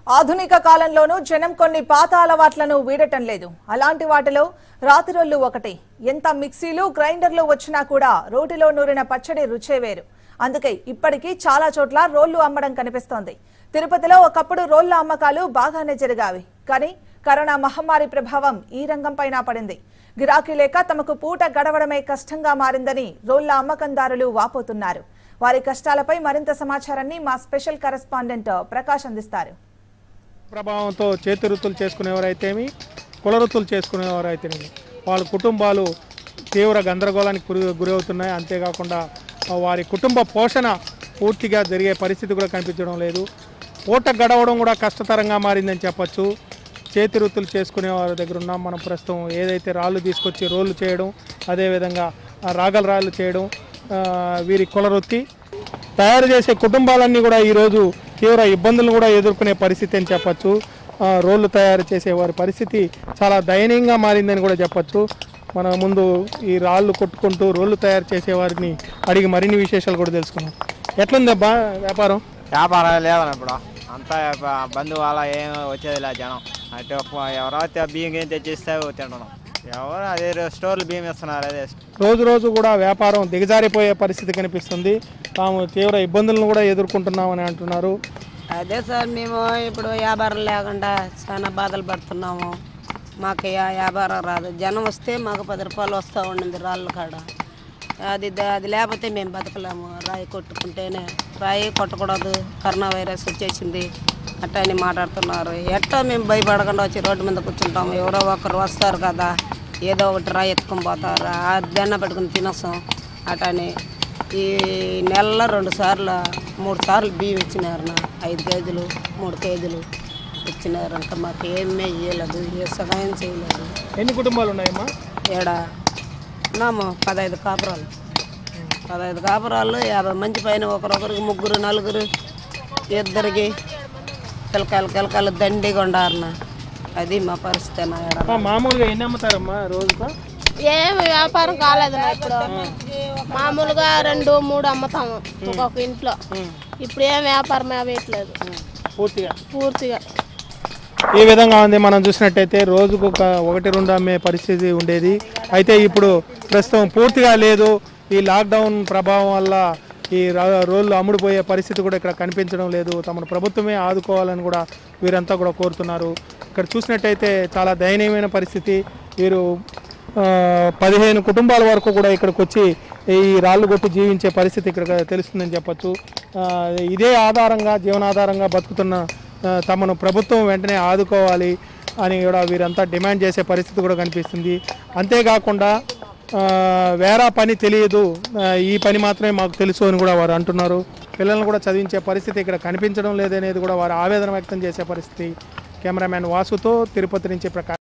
ఆధునిక కాలంలోనూ జనం కొన్ని పాత అలవాట్లను వీడటం లేదు అలాంటి వాటిలో రాతిరొల్లు ఒకటి ఎంత మిక్సీలు గ్రైండర్లు వచ్చినా కూడా రోటిలో నూరిన పచ్చడి రుచే వేరు అందుకే ఇప్పటికీ చాలా చోట్ల రోళ్లు అమ్మడం కనిపిస్తోంది తిరుపతిలో ఒకప్పుడు రోళ్ల అమ్మకాలు బాగానే జరిగావి కానీ కరోనా మహమ్మారి ప్రభావం ఈ రంగంపైన పడింది గిరాకీ లేక తమకు పూట గడవడమే కష్టంగా మారిందని రోళ్ల అమ్మకందారులు వాపోతున్నారు వారి కష్టాలపై మరింత సమాచారాన్ని మా స్పెషల్ కరెస్పాండెంట్ ప్రకాష్ అందిస్తారు ప్రభావంతో చేతి వృత్తులు చేసుకునేవారైతేమి కుల వృత్తులు చేసుకునేవారైతేనేమి వాళ్ళ కుటుంబాలు తీవ్ర గందరగోళానికి గురి గురవుతున్నాయి అంతేకాకుండా ఆ, వారి కుటుంబ పోషణ పూర్తిగా జరిగే పరిస్థితి కూడా కనిపించడం లేదు పూట గడవడం కూడా కష్టతరంగా మారిందని చెప్పొచ్చు చేతి వృత్తులు చేసుకునే వారి దగ్గర ఉన్నాం మనం ప్రస్తుతం ఏదైతే రాళ్ళు తీసుకొచ్చి రోళ్ళు చేయడం అదేవిధంగా ఆ, రాగల రాళ్ళు చేయడం ఆ, వీరి కుల వృత్తి తయారు చేసే కుటుంబాలన్నీ కూడా ఈరోజు తీవ్ర ఇబ్బందులు కూడా ఎదుర్కొనే పరిస్థితి అని చెప్పచ్చు ఆ, రోళ్ళు తయారు చేసే వారి పరిస్థితి చాలా దయనీయంగా మారిందని కూడా చెప్పచ్చు మన ముందు ఈ రాళ్ళు కొట్టుకుంటూ రోళ్ళు తయారు చేసే వారిని అడిగి మరిన్ని విశేషాలు కూడా తెలుసుకున్నాం ఎట్లుంది అబ్బా వ్యాపారం వ్యాపారం లేదన్న ఇప్పుడు అంతా ప- బంధువు అలా ఏం వచ్చేది లేదు జనం అంటే ఒక- ఎవరో తె- బియ్యం ఏం తెచ్చిస్తే తింటున్నాం ఎవరు అదే స్టోర్లు బియ్యం ఇస్తున్నారు అదే రోజు రోజు కూడా వ్యాపారం దిగజారిపోయే పరిస్థితి కనిపిస్తుంది తాము తీవ్ర ఇబ్బందులను కూడా ఎదుర్కొంటున్నామని అంటున్నారు అదే సార్ మేము ఇప్పుడు వ్యాపారం లేకుండా చాలా బాధలు పడుతున్నాము మాకు యా- వ్యాపారం రాదు జనం వస్తే మాకు పది రూపాయలు వస్తూ ఉండింది రాళ్ళ కాడ అది ద- అది లేకపోతే మేము బతకలేము రాయి కొట్టుకుంటేనే రాయి కొట్టకూడదు కరోనా వైరస్ వచ్చేసింది అట్ట అని మాట్లాడుతున్నారు ఎట్టో మేము భయపడకుండా వచ్చి రోడ్డు మీద కూర్చుంటాము ఎవరో ఒకరు వస్తారు కదా ఏదో ఒకటి రాయి ఎత్తుకొని పోతారు ఆ దెన్న పెట్టుకుని తినొస్తాం అటని ఈ నెలలో రెండు సార్లు మూడు సార్లు బియ్యం ఇచ్చినారు నా ఐదు కేజీలు మూడు కేజీలు ఇచ్చినారు ఇంకా మాకు ఏమీ ఇవ్వలేదు ఏ సహాయం చేయలేదు ఎన్ని కుటుంబాలు ఉన్నాయమ్మా ఏడ ఉన్నాము పదహైదు కాపురాలు పదహైదు కాపురాలు యాభై మంది పైన ఒకరొకరికి ముగ్గురు నలుగురు ఇద్దరికి పిలకాయలు పిలకాయలు దండిగా ఉండారన్న అది మా పరిస్థితి నా ఏడ అమ్మా, మామూలుగా ఎన్ని అమ్ముతారమ్మా రోజుకు ఏం వ్యాపారం కాలేదు నా ఇప్పుడు మామూలుగా రెండు మూడు అమ్ముతాము ఒక్కొక్క ఇంట్లో ఇప్పుడు ఏం వ్యాపారం అవ్వట్లేదు పూర్తిగా పూర్తిగా ఈ విధంగా ఉంది మనం చూసినట్టయితే రోజుకు ఒక ఒకటి రెండు అమ్మే పరిస్థితి ఉండేది అయితే ఇప్పుడు ప్రస్తుతం పూర్తిగా లేదు ఈ లాక్డౌన్ ప్రభావం వల్ల ఈ రా- రోళ్ళు అమ్ముడుపోయే పరిస్థితి కూడా ఇక్కడ కనిపించడం లేదు తమను ప్రభుత్వమే ఆదుకోవాలని కూడా వీరంతా కూడా కోరుతున్నారు ఇక్కడ చూసినట్టయితే చాలా దయనీయమైన పరిస్థితి వీరు ఆ, పదిహేను కుటుంబాల వరకు కూడా ఇక్కడికి వచ్చి ఈ రాళ్ళు కొట్టి జీవించే పరిస్థితి ఇక్కడ తెలుస్తుందని చెప్పొచ్చు ఆ, ఇదే ఆధారంగా జీవనాధారంగా బతుకుతున్న ఆ, తమను ప్రభుత్వం వెంటనే ఆదుకోవాలి అని కూడా వీరంతా డిమాండ్ చేసే పరిస్థితి కూడా కనిపిస్తుంది అంతేకాకుండా ఆ, వేరే పని తెలియదు ఆ, ఈ పని మాత్రమే మాకు తెలుసు అని కూడా వారు అంటున్నారు పిల్లల్ని కూడా చదివించే పరిస్థితి ఇక్కడ కనిపించడం లేదనేది కూడా వారు ఆవేదన వ్యక్తం చేసే పరిస్థితి కెమెరామ్యాన్ వాసుతో తిరుపతి నుంచి ప్రకాష్